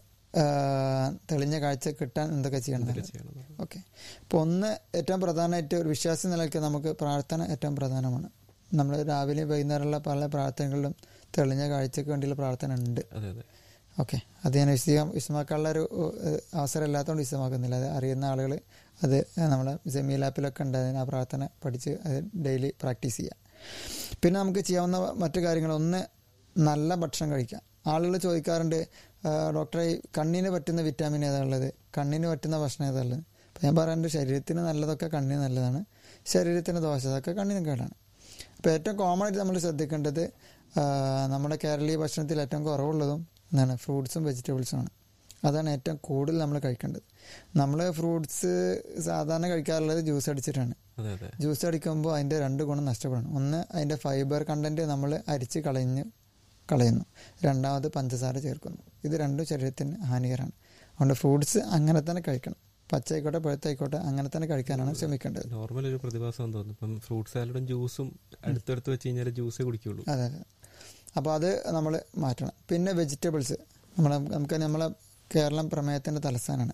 A: തെളിഞ്ഞ കാഴ്ച കിട്ടാൻ എന്തൊക്കെ ചെയ്യണം
B: എന്തൊക്കെ ചെയ്യണം എന്നുള്ളത്.
A: ഓക്കെ അപ്പോൾ ഒന്ന് ഏറ്റവും പ്രധാനമായിട്ട് ഒരു വിശ്വാസി നിലയ്ക്ക് നമുക്ക് പ്രാർത്ഥന ഏറ്റവും പ്രധാനമാണ് നമ്മൾ രാവിലെ വൈകുന്നേരമുള്ള പല പ്രാർത്ഥനകളിലും തെളിഞ്ഞ കാഴ്ചക്ക് വേണ്ടിയുള്ള പ്രാർത്ഥന ഉണ്ട്
B: അതെ അതെ
A: ഓക്കെ അത് ഞാൻ വിശദീകം വിശദമാക്കാനുള്ള ഒരു ഏഹ്, അവസരം ഇല്ലാത്തതുകൊണ്ട് വിശദമാക്കുന്നില്ല അത് അറിയുന്ന ആളുകൾ അത് നമ്മുടെ ജമീൽ ആപ്പിലൊക്കെ ഉണ്ട് അതിന് ആ പ്രാർത്ഥന പഠിച്ച് അത് ഡെയിലി പ്രാക്ടീസ് ചെയ്യുക പിന്നെ നമുക്ക് ചെയ്യാവുന്ന മറ്റു കാര്യങ്ങൾ ഒന്ന് നല്ല ഭക്ഷണം കഴിക്കാം ആളുകൾ ചോദിക്കാറുണ്ട് "ആ, ഡോക്ടറെ ഈ കണ്ണിന് പറ്റുന്ന വിറ്റാമിൻ ഏതാ ഉള്ളത് കണ്ണിന് പറ്റുന്ന ഭക്ഷണം ഏതാ ഉള്ളത് അപ്പം ഞാൻ പറയാറുണ്ട് ശരീരത്തിന് നല്ലതൊക്കെ കണ്ണിന് നല്ലതാണ് ശരീരത്തിന് ദോഷം അതൊക്കെ കണ്ണിന് കേടാണ് അപ്പോൾ ഏറ്റവും കോമൺ ആയിട്ട് നമ്മൾ ശ്രദ്ധിക്കേണ്ടത് ആ, നമ്മുടെ കേരളീയ ഭക്ഷണത്തിൽ ഏറ്റവും കുറവുള്ളതും എന്താണ് ഫ്രൂട്ട്സും വെജിറ്റബിൾസും ആണ് അതാണ് ഏറ്റവും കൂടുതൽ നമ്മൾ കഴിക്കേണ്ടത് നമ്മൾ ഫ്രൂട്ട്സ് സാധാരണ കഴിക്കാറുള്ളത് ജ്യൂസ് അടിച്ചിട്ടാണ്
B: അതെ അതെ
A: ജ്യൂസ് അടിക്കുമ്പോൾ അതിൻ്റെ രണ്ട് ഗുണം നഷ്ടപ്പെടണം ഒന്ന് അതിൻ്റെ ഫൈബർ കണ്ടന്റ് നമ്മൾ അരിച്ച് കളഞ്ഞ് കളയുന്നു രണ്ടാമത് പഞ്ചസാര ചേർക്കുന്നു ഇത് രണ്ടും ശരീരത്തിന് ഹാനികരമാണ് അതുകൊണ്ട് ഫ്രൂട്ട്സ് അങ്ങനെ തന്നെ കഴിക്കണം പച്ചയായിക്കോട്ടെ പഴുത്തായിക്കോട്ടെ അങ്ങനെ തന്നെ കഴിക്കാനാണ് ശ്രമിക്കേണ്ടത്
B: നോർമൽ ഒരു പ്രതിഭാസം തോന്നുന്നു ഇപ്പം ഫ്രൂട്ട് സാലഡും ജ്യൂസും അടുത്തടുത്ത് വെച്ച് കഴിഞ്ഞാൽ ജ്യൂസേ കുടിക്കുള്ളൂ
A: അതെ അതെ അപ്പോൾ അത് നമ്മൾ മാറ്റണം പിന്നെ വെജിറ്റബിൾസ് നമ്മൾ നമുക്ക് നമ്മളെ കേരളം പ്രമേയത്തിൻ്റെ തലസ്ഥാനമാണ്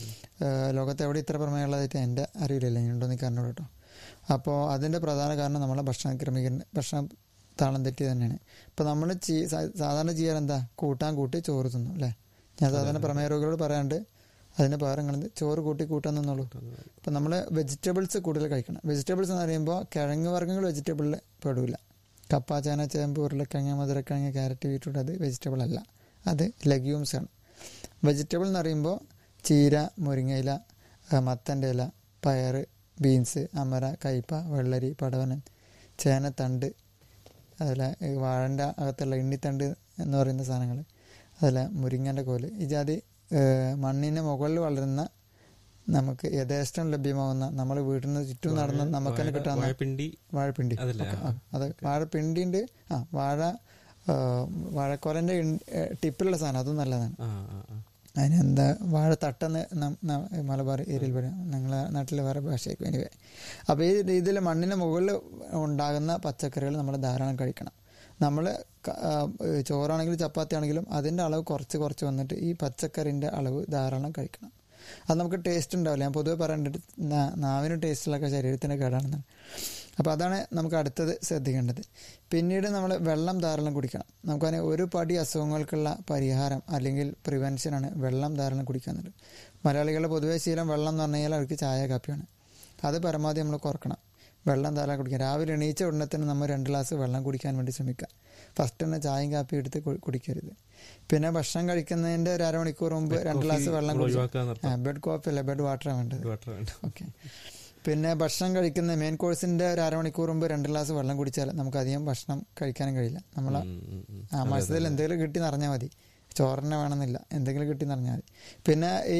A: ഏഹ് ലോകത്ത് എവിടെ ഇത്ര പ്രമേയമുള്ളതായിട്ട് എൻ്റെ അറിയില്ല ഉണ്ടോ എന്ന് അറിഞ്ഞോളൂ കേട്ടോ അപ്പോൾ അതിൻ്റെ പ്രധാന കാരണം നമ്മളെ ഭക്ഷണ ക്രമീകരണ ഭക്ഷണം താളം തെറ്റി തന്നെയാണ് ഇപ്പോൾ നമ്മൾ സാധാരണ ചെയ്യാൻ എന്താ കൂട്ടാൻ കൂട്ടി ചോറ് തിന്നു അല്ലേ ഞാൻ സാധാരണ പ്രമേയ രോഗികളോട് പറയാണ്ട് അതിന് പകരം നിങ്ങൾ ചോറ് കൂട്ടി കൂട്ടാൻ നിന്നുള്ളൂ ഇപ്പം നമ്മൾ വെജിറ്റബിൾസ് കൂടുതൽ കഴിക്കണം വെജിറ്റബിൾസ് എന്ന് പറയുമ്പോൾ കിഴങ്ങ് വർഗ്ഗങ്ങൾ വെജിറ്റബിളിൽ പെടില്ല കപ്പ ചേന ചേമ്പ് ഉരുളക്കിഴങ്ങ് മധുരക്കിഴങ്ങ് ക്യാരറ്റ് ബീറ്റ്റൂട്ട് അത് വെജിറ്റബിൾ അല്ല അത് ലെഗ്യൂംസ് ആണ് വെജിറ്റബിൾ എന്ന് പറയുമ്പോൾ ചീര മുരിങ്ങയില ആ, മത്തൻ്റെ ഇല പയർ ബീൻസ് അമര കയ്പ വെള്ളരി പടവനൻ ചേനത്തണ്ട് അതുപോലെ ഈ വാഴൻ്റെ അകത്തുള്ള എണ്ണിത്തണ്ട് എന്ന് പറയുന്ന സാധനങ്ങൾ അതുപോലെ മുരിങ്ങൻ്റെ കോല് ഈ ജാതി ഏഹ്, മണ്ണിന് മുകളിൽ വളരുന്ന നമുക്ക് യഥേഷ്ടം ലഭ്യമാവുന്ന നമ്മൾ വീട്ടിന് ചുറ്റും നടന്ന് നമുക്ക് തന്നെ കിട്ടാവുന്ന
B: വാഴപ്പിണ്ടി
A: വാഴപ്പിണ്ടി
B: അതല്ലേ?
A: ഓക്കെ, ആ, അത് വാഴപ്പിണ്ടിൻ്റെ ആ വാഴ ആ, വാഴക്കോലൻ്റെ ടിപ്പിലുള്ള സാധനം അതും നല്ലതാണ്
B: ആ ആ ആ
A: അതിന് എന്താ വാഴ തട്ടെന്ന് നം- ന- മലബാർ ഏരിയയിൽ പറയാം ഞങ്ങളെ നാട്ടിൽ വേറെ ഭാഷയായിരിക്കും എനിവേ അപ്പോൾ ഈ രീതിയിൽ മണ്ണിന് മുകളിൽ ഉണ്ടാകുന്ന പച്ചക്കറികൾ നമ്മൾ ധാരാളം കഴിക്കണം നമ്മൾ ചോറാണെങ്കിലും ചപ്പാത്തി ആണെങ്കിലും അതിൻ്റെ അളവ് കുറച്ച് കുറച്ച് വന്നിട്ട് ഈ പച്ചക്കറിൻ്റെ അളവ് ധാരാളം കഴിക്കണം അത് നമുക്ക് ടേസ്റ്റ് ഉണ്ടാവില്ല ഞാൻ പൊതുവെ പറയേണ്ടത് നാ- നാവിന് ടേസ്റ്റിലൊക്കെ ശരീരത്തിന് കേടാണെന്നാണ് അപ്പോൾ അതാണ് നമുക്ക് അടുത്തത് ശ്രദ്ധിക്കേണ്ടത് പിന്നീട് നമ്മൾ വെള്ളം ധാരാളം കുടിക്കണം നമുക്കതിന് ഒരു പടി അസുഖങ്ങൾക്കുള്ള പരിഹാരം അല്ലെങ്കിൽ പ്രിവെൻഷനാണ് വെള്ളം ധാരാളം കുടിക്കുക എന്നുള്ളത് മലയാളികളുടെ പൊതുവെ ശീലം വെള്ളം എന്ന് പറഞ്ഞു കഴിഞ്ഞാൽ അവർക്ക് ചായ കാപ്പിയാണ് അത് പരമാവധി നമ്മൾ കുറക്കണം വെള്ളം ധാരാളം കുടിക്കുക രാവിലെ എണീച്ച ഉടനെ തന്നെ നമ്മൾ രണ്ട് ഗ്ലാസ് വെള്ളം കുടിക്കാൻ വേണ്ടി ശ്രമിക്കുക ഫസ്റ്റ് തന്നെ ചായയും കാപ്പിയും എടുത്ത് കു- കുടിക്കരുത് പിന്നെ ഭക്ഷണം കഴിക്കുന്നതിൻ്റെ ഒരു അരമണിക്കൂർ മുമ്പ് രണ്ട് ഗ്ലാസ് വെള്ളം
B: നമ്മൾ
A: കുടിക്കുക
B: ഒഴിവാക്കാൻ നിർത്താം
A: ബെഡ് കോഫി അല്ല ബെഡ് വാട്ടറാണ് വേണ്ടത്
B: വാട്ടർ വേണ്ട
A: ഓക്കെ പിന്നെ ഭക്ഷണം കഴിക്കുന്ന മെയിൻ കോഴ്സിന്റെ ഒരു അരമണിക്കൂർ മുമ്പ് രണ്ട് ഗ്ലാസ് വെള്ളം കുടിച്ചാൽ നമുക്ക് അധികം ഭക്ഷണം കഴിക്കാനും കഴിയില്ല നമ്മൾ
B: ഉം, ഉം, ഉം.
A: ആ മാസത്തിൽ എന്തെങ്കിലും കിട്ടി നിറഞ്ഞാൽ മതി ചോറിനെ വേണമെന്നില്ല എന്തെങ്കിലും കിട്ടി നിറഞ്ഞാൽ മതി പിന്നെ ഈ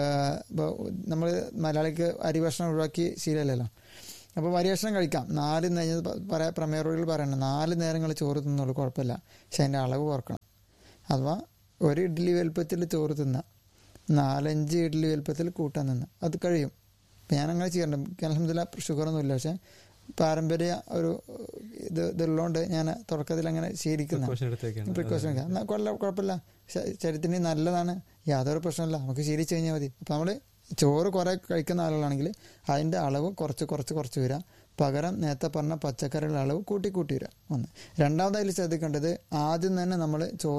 A: നമ്മൾ മലയാളിക്ക് അരി ഭക്ഷണം ഒഴിവാക്കി ശീലമല്ലല്ലോ അപ്പോൾ അരി ഭക്ഷണം കഴിക്കാം നാല് നേരം പറയാ പ്രമേയ രോഗികൾ പറയണം നാല് നേരങ്ങൾ ചോറ് തിന്നുള്ളൂ കുഴപ്പമില്ല പക്ഷെ അതിൻ്റെ അളവ് കുറക്കണം അഥവാ ഒരു ഇഡ്ഡലി വലുപ്പത്തിൽ ചോറ് തിന്നാം നാലഞ്ച് ഇഡ്ഡലി വലുപ്പത്തിൽ കൂട്ടാൻ നിന്ന് അത് കഴിയും ഇപ്പം ഞാൻ അങ്ങനെ ചെയ്യാറുണ്ട് എനിക്ക് അലഹമില്ല ഷുഗറൊന്നുമില്ല പക്ഷെ പാരമ്പര്യ ഒരു ഇത് ഇതുള്ളതുകൊണ്ട് ഞാൻ തുടക്കത്തിൽ അങ്ങനെ ശീലിക്കുന്ന
B: Precaution എടുത്തേക്കാണ്
A: പ്രിക്കോഷൻ എടുക്കുക എന്നാൽ കൊല്ല കുഴപ്പമില്ല ശ- ശരീരത്തിന് നല്ലതാണ് യാതൊരു പ്രശ്നമില്ല നമുക്ക് ശീലിച്ചു കഴിഞ്ഞാൽ മതി അപ്പം നമ്മൾ ചോറ് കുറേ കഴിക്കുന്ന ആളുകളാണെങ്കിൽ അതിൻ്റെ അളവ് കുറച്ച് കുറച്ച് കുറച്ച് വരിക പകരം നേരത്തെ പറഞ്ഞ പച്ചക്കറികളുടെ അളവ് കൂട്ടി കൂട്ടി വരിക ഒന്ന് രണ്ടാമതായി ശ്രദ്ധിക്കേണ്ടത് ആദ്യം തന്നെ നമ്മൾ ചോറ്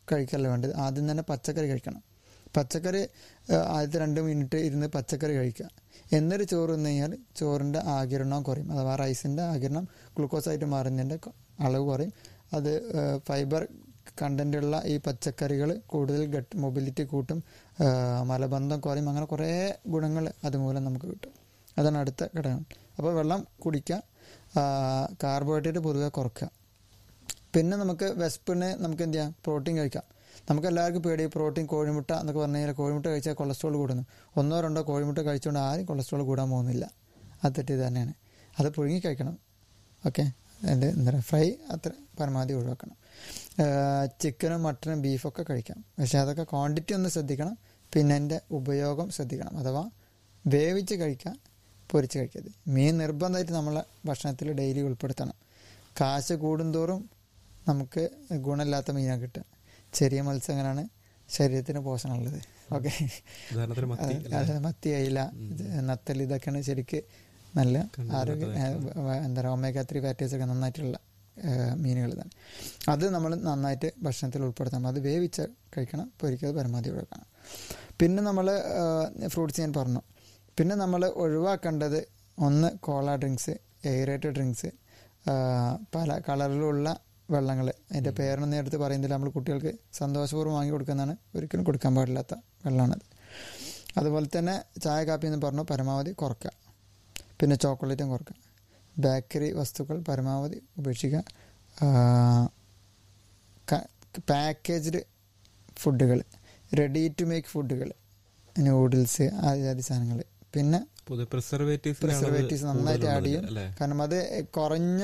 A: കഴിക്കല്ല വേണ്ടത് ആദ്യം തന്നെ പച്ചക്കറി കഴിക്കണം പച്ചക്കറി ആ, ആദ്യത്തെ രണ്ട് മിനിറ്റ് ഇരുന്ന് പച്ചക്കറി കഴിക്കുക എന്നൊരു ചോറ് തിന്നു കഴിഞ്ഞാൽ ചോറിൻ്റെ ആകിരണം കുറയും അഥവാ റൈസിൻ്റെ ആകിരണം ഗ്ലൂക്കോസായിട്ട് മാറുന്നതിൻ്റെ ക- അളവ് കുറയും അത് ഫൈബർ കണ്ടൻ്റുള്ള ഈ പച്ചക്കറികൾ കൂടുതൽ ഗട്ട് മൊബിലിറ്റി കൂട്ടും ആ, മലബന്ധം കുറയും അങ്ങനെ കുറേ ഗുണങ്ങൾ അതുമൂലം നമുക്ക് കിട്ടും അതാണ് അടുത്ത ഘടകം അപ്പോൾ വെള്ളം കുടിക്കുക കാർബോഹൈഡ്രേറ്റ് പൊതുവെ കുറക്കുക പിന്നെ നമുക്ക് വെസ്പിന് നമുക്ക് എന്ത് ചെയ്യാം പ്രോട്ടീൻ കഴിക്കാം നമുക്ക് എല്ലാവർക്കും പേടി പ്രോട്ടീൻ കോഴിമുട്ട എന്നൊക്കെ പറഞ്ഞു കഴിഞ്ഞാൽ കോഴിമുട്ട കഴിച്ചാൽ കൊളസ്ട്രോൾ കൂടുന്നു ഒന്നോ രണ്ടോ കോഴിമുട്ട കഴിച്ചുകൊണ്ട് ആരും കൊളസ്ട്രോൾ കൂടാൻ പോകുന്നില്ല അത് തെറ്റി തന്നെയാണ് അത് പുഴുങ്ങി കഴിക്കണം ഓക്കെ എൻ്റെ എന്താ പറയുക ഫ്രൈ അത്ര പരമാവധി ഒഴിവാക്കണം ചിക്കനും മട്ടനും ബീഫൊക്കെ കഴിക്കാം പക്ഷേ അതൊക്കെ ക്വാണ്ടിറ്റി ഒന്ന് ശ്രദ്ധിക്കണം പിന്നെ എൻ്റെ ഉപയോഗം ശ്രദ്ധിക്കണം അഥവാ വേവിച്ച് കഴിക്കുക പൊരിച്ച് കഴിക്കരുത് മീൻ നിർബന്ധമായിട്ട് നമ്മളെ ഭക്ഷണത്തിൽ ഡെയിലി ഉൾപ്പെടുത്തണം കാശ് കൂടുന്തോറും നമുക്ക് ഗുണമില്ലാത്ത മീനാണ് കിട്ടുക ചെറിയ മത്സ്യങ്ങളാണ് ശരീരത്തിന് പോഷണമുള്ളത് ഓക്കെ
B: ഉദാഹരണത്തിന് മത്തി
A: അതായത് മത്തി അയില നത്തൽ ഇതൊക്കെയാണ് ശരിക്ക് നല്ല ആരോഗ്യ ഏഹ്, വ- എന്താ പറയുക ഒമേഗ ത്രീ ഫാറ്റീസ് ഒക്കെ നന്നായിട്ടുള്ള മീനുകൾ തന്നെ അത് നമ്മൾ നന്നായിട്ട് ഭക്ഷണത്തിൽ ഉൾപ്പെടുത്തണം അത് വേവിച്ച് കഴിക്കണം പൊരിക്കത് പരമാവധി ഒഴിവാക്കണം പിന്നെ നമ്മൾ ഫ്രൂട്ട്സ് ഞാൻ പറഞ്ഞു പിന്നെ നമ്മൾ ഒഴിവാക്കേണ്ടത് ഒന്ന് കോള ഡ്രിങ്ക്സ് എയറേറ്റഡ് ഡ്രിങ്ക്സ് പല കളറിലുള്ള വെള്ളങ്ങൾ അതിൻ്റെ പേരൊന്നും എടുത്ത് പറയുന്നില്ല നമ്മൾ കുട്ടികൾക്ക് സന്തോഷപൂർവ്വം വാങ്ങി കൊടുക്കുന്നതാണ് ഒരിക്കലും കൊടുക്കാൻ പാടില്ലാത്ത വെള്ളമാണത് അതുപോലെ തന്നെ ചായ കാപ്പി എന്ന് പറഞ്ഞു പരമാവധി കുറക്കുക പിന്നെ ചോക്ലേറ്റും കുറക്കുക ബേക്കറി വസ്തുക്കൾ പരമാവധി ഉപേക്ഷിക്കുക പാക്കേജ്ഡ് ഫുഡുകൾ റെഡി ടു മേക്ക് ഫുഡുകൾ നൂഡിൽസ് ആദ്യാദി സാധനങ്ങൾ പിന്നെ
B: പൊതുവെ പ്രിസർവേറ്റീവ്സ്
A: പ്രിസർവേറ്റീവ്സ് നന്നായിട്ട് ആഡ് ചെയ്യും
B: അല്ലേ
A: കാരണം അത് കുറഞ്ഞ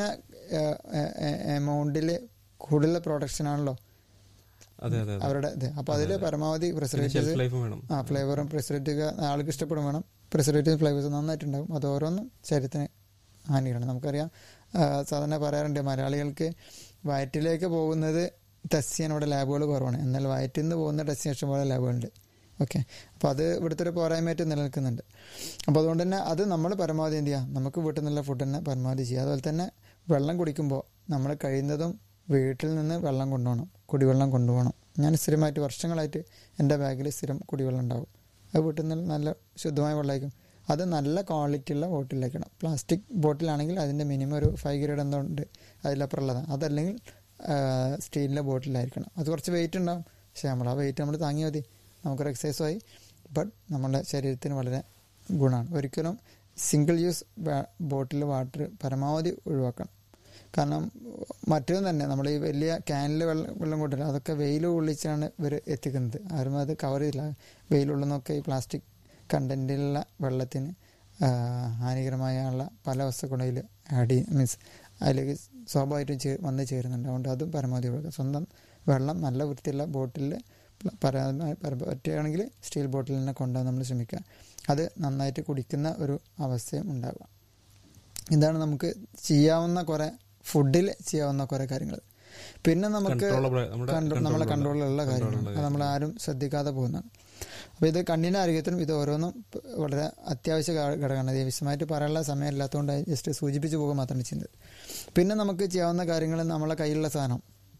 A: എമൗണ്ടിൽ കൂടുതൽ പ്രൊഡക്ഷൻ ആണല്ലോ
B: അതെ അതെ അതെ
A: അവരുടെ ഇത് അപ്പോൾ അതിൽ പരമാവധി
B: പിന്നെ
A: പ്രിസർവേറ്റീവ്സ്
B: ഷെൽഫ് ലൈഫ് വേണം
A: ആ ഫ്ലേവറും പ്രിസർവേറ്റീവ് ആൾക്ക് ഇഷ്ടപ്പെടും വേണം പ്രിസർവേറ്റീവ് ഫ്ലേവേഴ്സ് നന്നായിട്ടുണ്ടാകും അത് ഓരോന്നും ശരീരത്തിന് ഹാനികളാണ് നമുക്കറിയാം ആ, സാധാരണ പറയാറുണ്ട് മലയാളികൾക്ക് വയറ്റിലേക്ക് പോകുന്നത് ടെസ്റ്റ് ചെയ്യാൻ ഇവിടെ ലാബുകൾ കുറവാണ് എന്നാൽ വയറ്റിൽ നിന്ന് പോകുന്ന ടെസ്റ്റ് ചെയ്യാൻ ഇഷ്ടംപോലെ ലാബുകളുണ്ട് ഓക്കെ അപ്പോൾ അത് ഇവിടുത്തെ ഒരു പോരായ്മയായിട്ട് നിലനിൽക്കുന്നുണ്ട് അപ്പോൾ അതുകൊണ്ട് തന്നെ അത് നമ്മൾ പരമാവധി എന്ത് ചെയ്യുക നമുക്ക് വീട്ടിൽ നിന്നുള്ള ഫുഡ് തന്നെ പരമാവധി ചെയ്യുക അതുപോലെ തന്നെ വെള്ളം കുടിക്കുമ്പോൾ നമ്മൾ കഴിയുന്നതും വീട്ടിൽ നിന്ന് വെള്ളം കൊണ്ടുപോകണം കുടിവെള്ളം കൊണ്ടുപോകണം ഞാൻ സ്ഥിരമായിട്ട് വർഷങ്ങളായിട്ട് എൻ്റെ ബാഗിൽ സ്ഥിരം കുടിവെള്ളം ഉണ്ടാവും അത് വീട്ടിൽ നിന്ന് നല്ല ശുദ്ധമായ വെള്ളമായിരിക്കും അത് നല്ല ക്വാളിറ്റിയുള്ള ബോട്ടിലേക്കണം പ്ലാസ്റ്റിക് ബോട്ടിലാണെങ്കിൽ അതിൻ്റെ മിനിമം ഒരു ഫൈവ് ഗ്രേഡ് എന്തോ ഉണ്ട് അതിലപ്പുറമുള്ളതാണ് അതല്ലെങ്കിൽ സ്റ്റീലിൻ്റെ ബോട്ടിലായിരിക്കണം അത് കുറച്ച് വെയിറ്റ് ഉണ്ടാവും പക്ഷേ നമ്മൾ ആ വെയിറ്റ് നമ്മൾ താങ്ങിയാൽ മതി നമുക്കൊരു എക്സസൈസുമായി ബട്ട് നമ്മുടെ ശരീരത്തിന് വളരെ ഗുണമാണ് ഒരിക്കലും സിംഗിൾ യൂസ് ബോട്ടിൽ വാട്ടർ പരമാവധി ഒഴിവാക്കണം കാരണം മറ്റൊന്നും തന്നെ നമ്മൾ ഈ വലിയ ക്യാനിൽ വെള്ളം വെള്ളം കൊണ്ടില്ല അതൊക്കെ വെയിൽ കൊള്ളിച്ചാണ് ഇവർ എത്തിക്കുന്നത് ആരും അത് കവർ ചെയ്തില്ല വെയിലുള്ളതൊക്കെ ഈ പ്ലാസ്റ്റിക് കണ്ടൻറ്റിലുള്ള വെള്ളത്തിന് ആ, ഹാനികരമായുള്ള പല വസ്തുക്കളും അതിൽ ആഡ് ചെയ്യും മീൻസ് അതിലേക്ക് സ്വാഭാവികമായിട്ടും ചേ വന്ന് ചേരുന്നുണ്ട് അതുകൊണ്ട് അതും പരമാവധി ഒഴിവാക്കുക സ്വന്തം വെള്ളം നല്ല വൃത്തിയുള്ള ബോട്ടിലിൽ പരമാവധി പര- പറ്റുകയാണെങ്കിൽ സ്റ്റീൽ ബോട്ടിൽ തന്നെ കൊണ്ടുപോകാൻ നമ്മൾ ശ്രമിക്കുക അത് നന്നായിട്ട് കുടിക്കുന്ന ഒരു അവസ്ഥയും ഉണ്ടാകുക ഇതാണ് നമുക്ക് ചെയ്യാവുന്ന കുറേ ഫുഡിൽ ചെയ്യാവുന്ന കുറേ കാര്യങ്ങൾ പിന്നെ നമുക്ക്
B: Controllable- നമ്മുടെ
A: കൺട്രോ- നമ്മളെ
B: control ഉള്ള-
A: കൺട്രോളിലുള്ള കാര്യങ്ങൾ
B: control ഉള്ള
A: അത് നമ്മൾ ആരും ശ്രദ്ധിക്കാതെ പോകുന്നതാണ് അപ്പോൾ ഇത് കണ്ണിൻ്റെ ആരോഗ്യത്തിനും ഇത് ഓരോന്നും പ- വളരെ അത്യാവശ്യ ഘ- ഘടകമാണ് ഇത് വിശദമായിട്ട് പറയാനുള്ള സമയമില്ലാത്തതുകൊണ്ട് ജസ്റ്റ് സൂചിപ്പിച്ച് പോകുക മാത്രമാണ് ചെയ്യുന്നത് പിന്നെ നമുക്ക് ചെയ്യാവുന്ന കാര്യങ്ങൾ നമ്മളെ കയ്യിലുള്ള സാധനം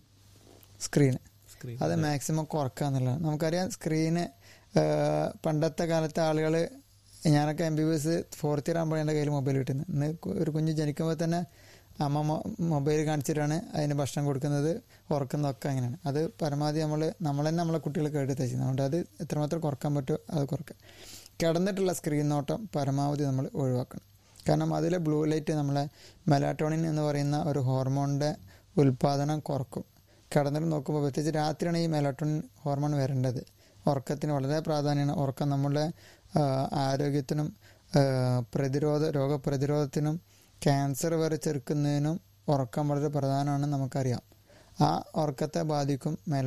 A: സ്ക്രീൻ
B: Screen.
A: അത് മാക്സിമം കുറക്കുക എന്നുള്ളതാണ് നമുക്കറിയാം സ്ക്രീന് പണ്ടത്തെ കാലത്തെ ആളുകൾ ഞാനൊക്കെ M B B S fourth year ആകുമ്പോൾ എൻ്റെ കയ്യിൽ മൊബൈൽ കിട്ടുന്നത് ഇന്ന് കു- ഒരു കുഞ്ഞ് ജനിക്കുമ്പോൾ തന്നെ അമ്മ മൊബൈൽ കാണിച്ചിട്ടാണ് അതിന് ഭക്ഷണം കൊടുക്കുന്നത് ഉറക്കുന്നതൊക്കെ അങ്ങനെയാണ് അത് പരമാവധി നമ്മൾ നമ്മൾ തന്നെ നമ്മളെ കുട്ടികൾക്ക് എടുത്ത് ചെയ്യുന്നത് അതുകൊണ്ട് അത് എത്രമാത്രം കുറക്കാൻ പറ്റുമോ അത് കുറക്കുക കിടന്നിട്ടുള്ള സ്ക്രീൻ നോട്ടം പരമാവധി നമ്മൾ ഒഴിവാക്കണം കാരണം അതിലെ ബ്ലൂ ലൈറ്റ് നമ്മളെ മെലാറ്റോണിൻ എന്ന് പറയുന്ന ഒരു ഹോർമോണിൻ്റെ ഉൽപ്പാദനം കുറക്കും കിടന്നിട്ട് നോക്കുമ്പോൾ പ്രത്യേകിച്ച് രാത്രിയാണ് ഈ മെലാറ്റോണിൻ ഹോർമോൺ വരേണ്ടത് ഉറക്കത്തിന് വളരെ പ്രാധാന്യമാണ് ഉറക്കം നമ്മുടെ ആ, ആരോഗ്യത്തിനും ആ, പ്രതിരോധ രോഗപ്രതിരോധത്തിനും ക്യാൻസർ വരെ ചെറുക്കുന്നതിനും ഉറക്കം വളരെ പ്രധാനമാണെന്ന് നമുക്കറിയാം ആ ഉറക്കത്തെ ബാധിക്കും മെല